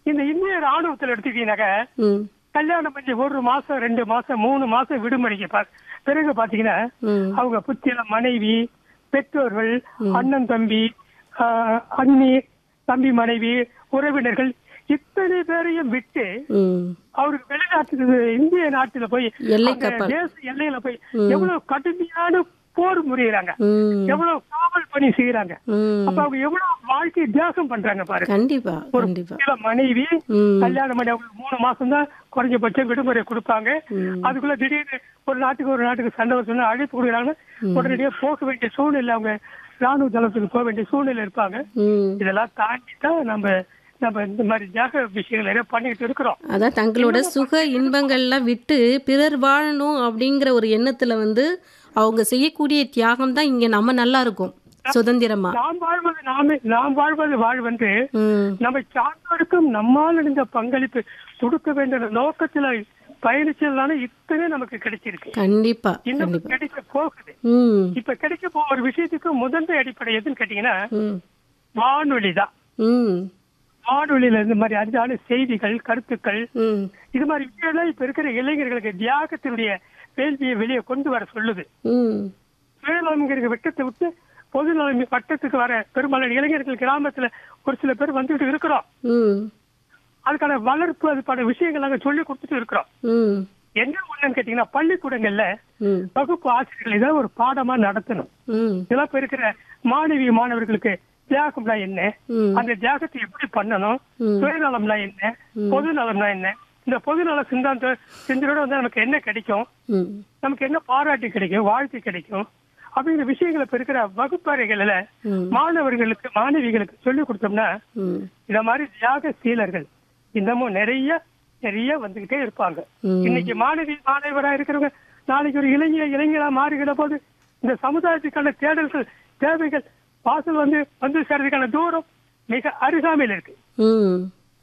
இந்த இந்திய ராணுவத்துல எடுத்துக்கிட்டீங்கன்னாக்க ம் கல்யாணம் பண்ணி ஒரு மாசம் ரெண்டு மாசம் மூணு மாசம் விடுமுறைக்கு பா- பிறகு பாத்தீங்கன்னா ம் அவங்க புத்தியில மனைவி பெற்றோர்கள் அண்ணன் தம்பி ஆஹ், அண்ணி தம்பி மனைவி உறவினர்கள் இத்தனை பேரையும் விட்டு ம் அவருக்கு வெளிநாட்டுக்கு இந்திய நாட்டுல போய் எல்லை அங்க கப்பல். தேச எல்லையில போய் எவ்வளவு கடுமையான போர் முறியறாங்க ம் எவ்வளவு காவல் பணி செய்யறாங்க ம் அப்ப அவங்க எவ்வளவு வாழ்க்கை தியாகம் பண்றாங்க பாருங்க கண்டிப்பா ஒரு கண்டிப்பா சில மனைவி ம் கல்யாணம் பண்ணி அவங்களுக்கு மூணு மாசம் தான் குறைஞ்சபட்சம் விடுமுறை கொடுப்பாங்க ம். அதுக்குள்ள திடீர்னு ஒரு நாட்டுக்கு ஒரு நாட்டுக்கு சண்டை வர சொன்னா அழைப்பு கொடுக்குறாங்கன்னா உடனடியா போக வேண்டிய சூழ்நிலை அவங்க ராணுவ தளத்துக்கு போக வேண்டிய சூழ்நிலை இருப்பாங்க ம் இதெல்லாம் தாண்டி தான் நம்ம நம்ம இந்த மாதிரி தியாக விஷயங்கள் நிறைய பண்ணிக்கிட்டு இருக்கிறோம் அதான் தங்களோட சுக இன்பங்கள்லாம் விட்டு பிறர் வாழணும் அப்படிங்கிற ஒரு எண்ணத்துல வந்து அவங்க செய்யக்கூடிய தியாகம் தான் இங்க நம்ம நல்லா இருக்கும் சுதந்திரமா நாம் வாழ்வது நாமே நாம் வாழ்வது வாழ்வென்று ம் நம்ம சார்ந்தோருக்கும் நம்மால் இருந்த பங்களிப்பு கொடுக்க வேண்டிய நோக்கத்துல பயணிச்சதுனால இத்தனை நமக்கு கிடைச்சிருக்கு கண்டிப்பா இன்னும் கண்டிப்பா கிடைக்க போகுது ம் இப்ப கிடைக்க போற ஒரு விஷயத்துக்கு முதன்மை அடிப்படை எதுன்னு கேட்டீங்கன்னா ம் வானொலி தான் ம் வானொலியில இந்த மாதிரி அஞ்சான செய்திகள் கருத்துக்கள் ம் இது மாதிரி விஷயம்லாம் இப்ப இருக்கிற இளைஞர்களுக்கு தியாகத்தினுடைய வேள்வியை வெளியே கொண்டு வர சொல்லுது ம் சுயநலம்ங்கிற வெட்டத்தை விட்டு பொது நலம் வட்டத்துக்கு வர பெரும்பாலான இளைஞர்கள் கிராமத்துல ஒரு சில பேர் வந்துட்டு இருக்கிறோம் ம் அதுக்கான வளர்ப்பு அதுக்கான விஷயங்கள் நாங்க சொல்லி கொடுத்துட்டு இருக்கிறோம் ம் என்ன ஒண்ணுன்னு கேட்டீங்கன்னா பள்ளிக்கூடங்கள்ல ம் வகுப்பு ஆசிரியர்கள் இதை ஒரு பாடமா நடத்தணும் ம் இதெல்லாம் இப்ப இருக்கிற மாணவி மாணவர்களுக்கு தியாகம்னா என்ன ம் அந்த தியாகத்தை எப்படி பண்ணணும் ம். சுயநலம்னா என்ன பொது நலம்னா என்ன இந்த பொது நல சிந்தாந்த சிந்தனோட வந்து நமக்கு என்ன கிடைக்கும் ம் நமக்கு என்ன பாராட்டு கிடைக்கும் வாழ்த்து கிடைக்கும் அப்படிங்கிற விஷயங்களை இப்ப இருக்கிற வகுப்பறைகள்ல ம் மாணவர்களுக்கு மாணவிகளுக்கு சொல்லி கொடுத்தோம்னா ம் இந்த மாதிரி தியாக சீலர்கள் இன்னமும் நிறைய நிறைய வந்துகிட்டே இருப்பாங்க ம். இன்னைக்கு மாணவி மாணவரா இருக்கிறவங்க நாளைக்கு ஒரு இளைஞர் இளைஞரா மாறுகிற போது இந்த சமுதாயத்துக்கான தேடல்கள் தேவைகள் வாசல் வந்து வந்து சேர்றதுக்கான தூரம் மிக அருகாமையில் இருக்கு ம்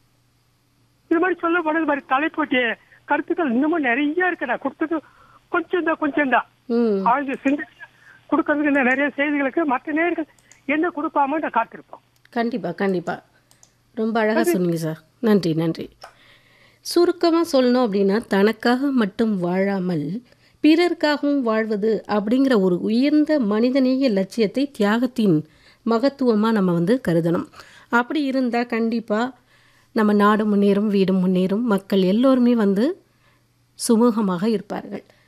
இது மாதிரி சொல்லப்படுறது மாதிரி தலைப்போட்டிய கருத்துக்கள் இன்னமும் நிறைய இருக்குடா கொடுத்தது கொஞ்சம் தான் கொஞ்சம் தான் ம் ஆழ்ந்து சிந்திச்சு கொடுக்கறதுக்கு இன்னும் நிறைய செய்திகளுக்கு மற்ற நேர்கள் என்ன கொடுப்பாம நான் காத்திருப்போம் கண்டிப்பா கண்டிப்பா ரொம்ப அழகா சொன்னீங்க சார் நன்றி நன்றி சுருக்கமாக சொல்லணும் அப்படின்னா தனக்காக மட்டும் வாழாமல் பிறர்க்காகவும் வாழ்வது அப்படிங்கிற ஒரு உயர்ந்த மனிதநேய லட்சியத்தை தியாகத்தின் மகத்துவமாக நம்ம வந்து கருதணும் அப்படி இருந்தால் கண்டிப்பாக நம்ம நாடு முன்னேறும் வீடு முன்னேறும் மக்கள் எல்லோருமே வந்து சுமூகமாக இருப்பார்கள்